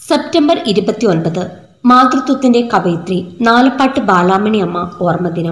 September ഇരുപത്തി ഒൻപത് മാതൃത്വത്തിന്റെ കവയിത്രി നാലപ്പാട്ട് ബാലാമണി അമ്മ ഓർമ്മദിനം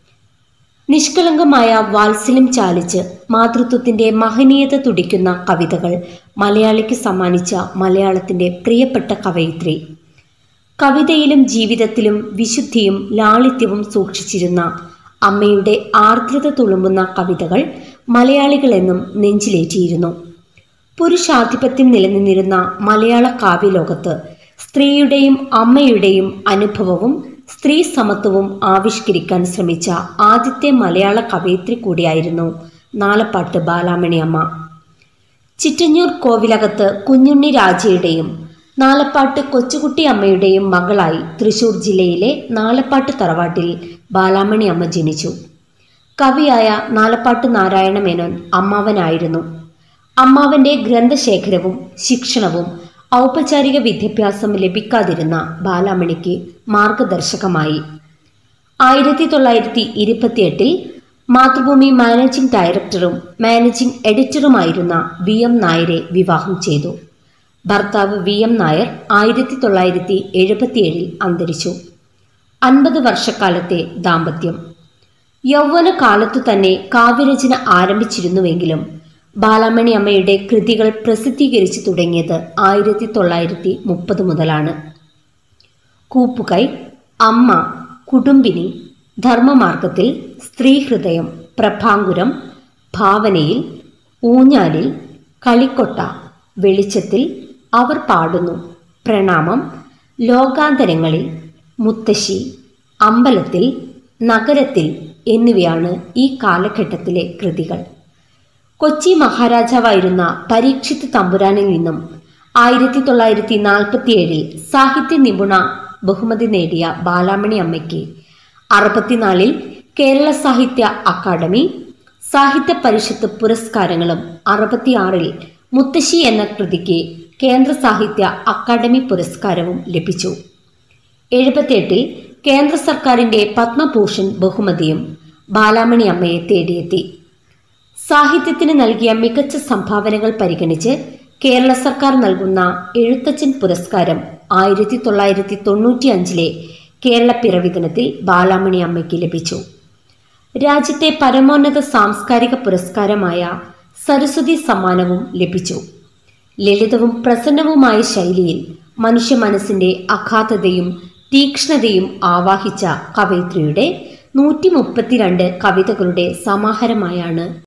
നിഷ്കളങ്കമായ വാത്സല്യം ചാലിച്ച് മാതൃത്വത്തിന്റെ മഹനീയത തുടിക്കുന്ന കവിതകൾ മലയാളിക്ക് സമ്മാനിച്ച മലയാളത്തിന്റെ പ്രിയപ്പെട്ട കവയിത്രി കവിതയിലും ജീവിതത്തിലും വിശുദ്ധിയും ലാളിത്യവും സൂക്ഷിച്ചിരുന്ന അമ്മയുടെ ആർദ്രത തുളുമ്പുന്ന കവിതകൾ മലയാളികളെന്നും നെഞ്ചിലേറ്റിയിരുന്നു പുരുഷാധിപത്യം നിലനിന്നിരുന്ന മലയാള കാവ്യലോകത്ത് സ്ത്രീയുടെയും അമ്മയുടെയും അനുഭവവും സ്ത്രീ സമത്വവും ആവിഷ്കരിക്കാൻ ശ്രമിച്ച ആദ്യത്തെ മലയാള കവയിത്രി കൂടിയായിരുന്നു നാലപ്പാട്ട് ബാലാമണി അമ്മ ചിറ്റഞ്ഞൂർ കോവിലകത്ത് കുഞ്ഞുണ്ണി രാജയുടെയും നാലപ്പാട്ട് കൊച്ചുകുട്ടി അമ്മയുടെയും മകളായി തൃശൂർ ജില്ലയിലെ നാലപ്പാട്ട് തറവാട്ടിൽ ബാലാമണി അമ്മ ജനിച്ചു കവിയായ നാലപ്പാട്ട് നാരായണ മേനോൻ അമ്മാവനായിരുന്നു അമ്മാവന്റെ ഗ്രന്ഥശേഖരവും ശിക്ഷണവും ഔപചാരിക വിദ്യാഭ്യാസം ലഭിക്കാതിരുന്ന ബാലാമണിക്ക് മാർഗദർശകമായി ആയിരത്തി തൊള്ളായിരത്തി ഇരുപത്തിയെട്ടിൽ മാതൃഭൂമി മാനേജിംഗ് ഡയറക്ടറും മാനേജിംഗ് എഡിറ്ററുമായിരുന്ന വി എം നായരെ വിവാഹം ചെയ്തു ഭർത്താവ് വി എം നായർ ആയിരത്തി തൊള്ളായിരത്തി എഴുപത്തിയേഴിൽ അന്തരിച്ചു അൻപത് വർഷക്കാലത്തെ ദാമ്പത്യം യൗവന കാലത്തു തന്നെ കാവ്യരചന ആരംഭിച്ചിരുന്നുവെങ്കിലും ബാലാമണി അമ്മയുടെ കൃതികൾ പ്രസിദ്ധീകരിച്ചു തുടങ്ങിയത് ആയിരത്തി തൊള്ളായിരത്തി മുപ്പത് മുതലാണ് കൂപ്പുകൈ അമ്മ കുടുംബിനി ധർമ്മമാർഗത്തിൽ സ്ത്രീഹൃദയം പ്രഭാങ്കുരം ഭാവനയിൽ ഊഞ്ഞാലിൽ കളിക്കൊട്ട വെളിച്ചത്തിൽ അവർ പാടുന്നു പ്രണാമം ലോകാന്തരങ്ങളിൽ മുത്തശ്ശി അമ്പലത്തിൽ നഗരത്തിൽ എന്നിവയാണ് ഈ കാലഘട്ടത്തിലെ കൃതികൾ കൊച്ചി മഹാരാജാവായിരുന്ന പരീക്ഷിത് തമ്പുരാനിൽ നിന്നും ആയിരത്തി തൊള്ളായിരത്തി നാൽപ്പത്തിയേഴിൽ സാഹിത്യ നിപുണ ബഹുമതി നേടിയ ബാലാമണി അമ്മയ്ക്ക് അറുപത്തിനാലിൽ കേരള സാഹിത്യ അക്കാദമി സാഹിത്യ പരിഷത്ത് പുരസ്കാരങ്ങളും അറുപത്തിയാറിൽ മുത്തശ്ശി എന്ന കൃതിക്ക് കേന്ദ്ര സാഹിത്യ അക്കാദമി പുരസ്കാരവും ലഭിച്ചു എഴുപത്തിയെട്ടിൽ കേന്ദ്ര സർക്കാരിന്റെ പത്മഭൂഷൺ ബഹുമതിയും ബാലാമണി അമ്മയെ തേടിയെത്തി സാഹിത്യത്തിന് നൽകിയ മികച്ച സംഭാവനകൾ പരിഗണിച്ച് കേരള സർക്കാർ നൽകുന്ന എഴുത്തച്ഛൻ പുരസ്കാരം ആയിരത്തി തൊള്ളായിരത്തി തൊണ്ണൂറ്റി അഞ്ചിലെ കേരള പിറവിദിനത്തിൽ ബാലാമണി അമ്മയ്ക്ക് ലഭിച്ചു രാജ്യത്തെ പരമോന്നത സാംസ്കാരിക പുരസ്കാരമായ സരസ്വതി സമ്മാനവും ലഭിച്ചു ലളിതവും പ്രസന്നവുമായ ശൈലിയിൽ മനുഷ്യ മനസ്സിന്റെ അഗാധതയും തീക്ഷ്ണതയും ആവാഹിച്ച കവയിത്രിയുടെ നൂറ്റി മുപ്പത്തിരണ്ട് കവിതകളുടെ സമാഹാരമായാണ്